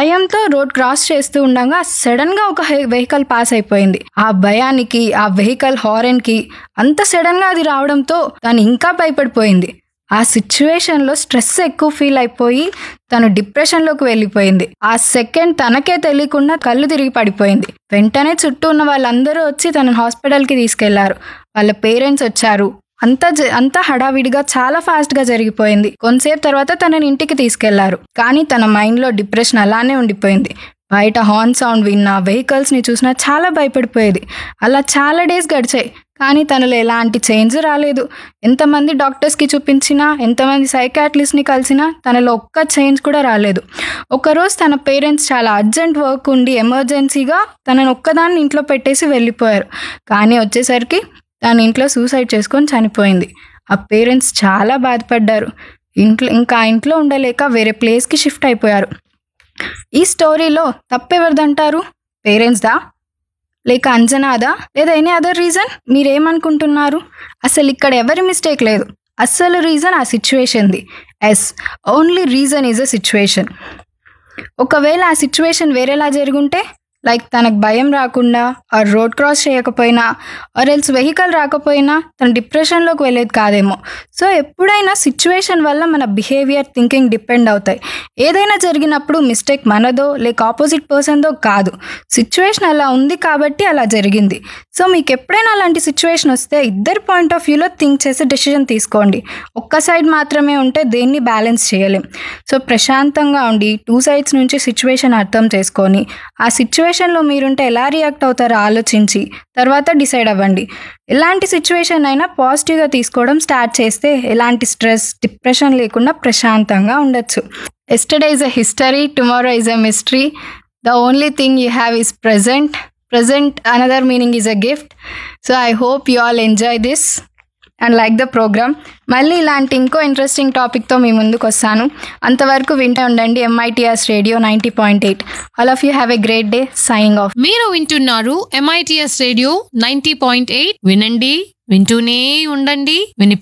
భయంతో road cross చేస్తూ ఉండగా సడన్ గా ఒక వెహికల్ పాస్ అయిపోయింది ఆ భయానికి ఆ వెహికల్ హారన్ కి అంత సడన్ గా అది రావడంతో తను ఇంకా భయపడిపోయింది ఆ సిచ్యువేషన్ లో స్ట్రెస్ ఎక్కువ ఫీల్ అయిపోయి తను డిప్రెషన్ లోకి వెళ్ళిపోయింది ఆ సెకండ్ తనకే తెలియకుండా కళ్ళు తిరిగి పడిపోయింది వెంటనే చుట్టూ ఉన్న వాళ్ళందరూ వచ్చి తనని హాస్పిటల్ కి తీసుకెళ్లారు వాళ్ళ పేరెంట్స్ వచ్చారు అంత జ- అంతా హడావిడిగా చాలా ఫాస్ట్ గా జరిగిపోయింది కొంతసేపు తర్వాత తనని ఇంటికి తీసుకెళ్లారు కానీ తన మైండ్ లో డిప్రెషన్ అలానే ఉండిపోయింది బయట హార్న్ సౌండ్ విన్నా వెహికల్స్ ని చూసినా చాలా భయపడిపోయేది అలా చాలా డేస్ గడిచాయి కానీ తనలో ఎలాంటి చేంజ్ రాలేదు ఎంతమంది డాక్టర్స్కి చూపించినా ఎంతమంది సైకాట్రిస్ట్ని కలిసినా తనలో ఒక్క చేంజ్ కూడా రాలేదు ఒకరోజు తన పేరెంట్స్ చాలా అర్జెంట్ వర్క్ ఉండి ఎమర్జెన్సీగా తనని ఒక్కదాన్ని ఇంట్లో పెట్టేసి వెళ్ళిపోయారు కానీ వచ్చేసరికి తన ఇంట్లో సూసైడ్ చేసుకొని చనిపోయింది ఆ పేరెంట్స్ చాలా బాధపడ్డారు ఇంట్లో ఇంకా ఆ ఇంట్లో ఉండలేక వేరే ప్లేస్కి షిఫ్ట్ అయిపోయారు ఈ స్టోరీలో తప్పెవరిదంటారు పేరెంట్స్దా లేక అంజనాదా లేదా ఎనీ అదర్ రీజన్ మీరేమనుకుంటున్నారు అసలు ఇక్కడ ఎవరి మిస్టేక్ లేదు అసలు రీజన్ ఆ సిచ్యువేషన్ది yes only reason is a situation ఒకవేళ ఆ సిచ్యువేషన్ వేరేలా జరుగుంటే లైక్ తనకు భయం రాకుండా ఆ రోడ్ క్రాస్ చేయకపోయినా ఆర్ ఎల్స్ వెహికల్ రాకపోయినా తన డిప్రెషన్లోకి వెళ్ళేది కాదేమో సో ఎప్పుడైనా సిచ్యువేషన్ వల్ల మన బిహేవియర్ థింకింగ్ డిపెండ్ అవుతాయి ఏదైనా జరిగినప్పుడు మిస్టేక్ మనదో లేక ఆపోజిట్ పర్సన్దో కాదు సిచ్యువేషన్ అలా ఉంది కాబట్టి అలా జరిగింది సో మీకు ఎప్పుడైనా అలాంటి సిచ్యువేషన్ వస్తే ఇద్దరు పాయింట్ ఆఫ్ వ్యూలో థింక్ చేసి డెసిషన్ తీసుకోండి ఒక్క సైడ్ మాత్రమే ఉంటే దేన్ని బ్యాలెన్స్ చేయలేం సో ప్రశాంతంగా ఉండి టూ సైడ్స్ నుంచి సిచ్యువేషన్ అర్థం చేసుకొని ఆ సిచ్యువేషన్లో మీరుంటే ఎలా రియాక్ట్ అవుతారో ఆలోచించి తర్వాత డిసైడ్ అవ్వండి ఎలాంటి సిచ్యువేషన్ అయినా పాజిటివ్గా తీసుకోవడం స్టార్ట్ చేస్తే ఎలాంటి స్ట్రెస్ డిప్రెషన్ లేకుండా ప్రశాంతంగా ఉండొచ్చు yesterday is a history tomorrow is a mystery the only thing you have is present present another meaning is a gift so I hope you all enjoy this and like the programme మళ్ళీ ఇలాంటి ఇంకో interesting టాపిక్తో మీ ముందుకు వస్తాను అంతవరకు వింటూ ఉండండి MITS radio ninety point eight all of you have a great day signing off మీరు వింటున్నారు MITS radio ninety point eight వినండి వింటూనే ఉండండి వినిపి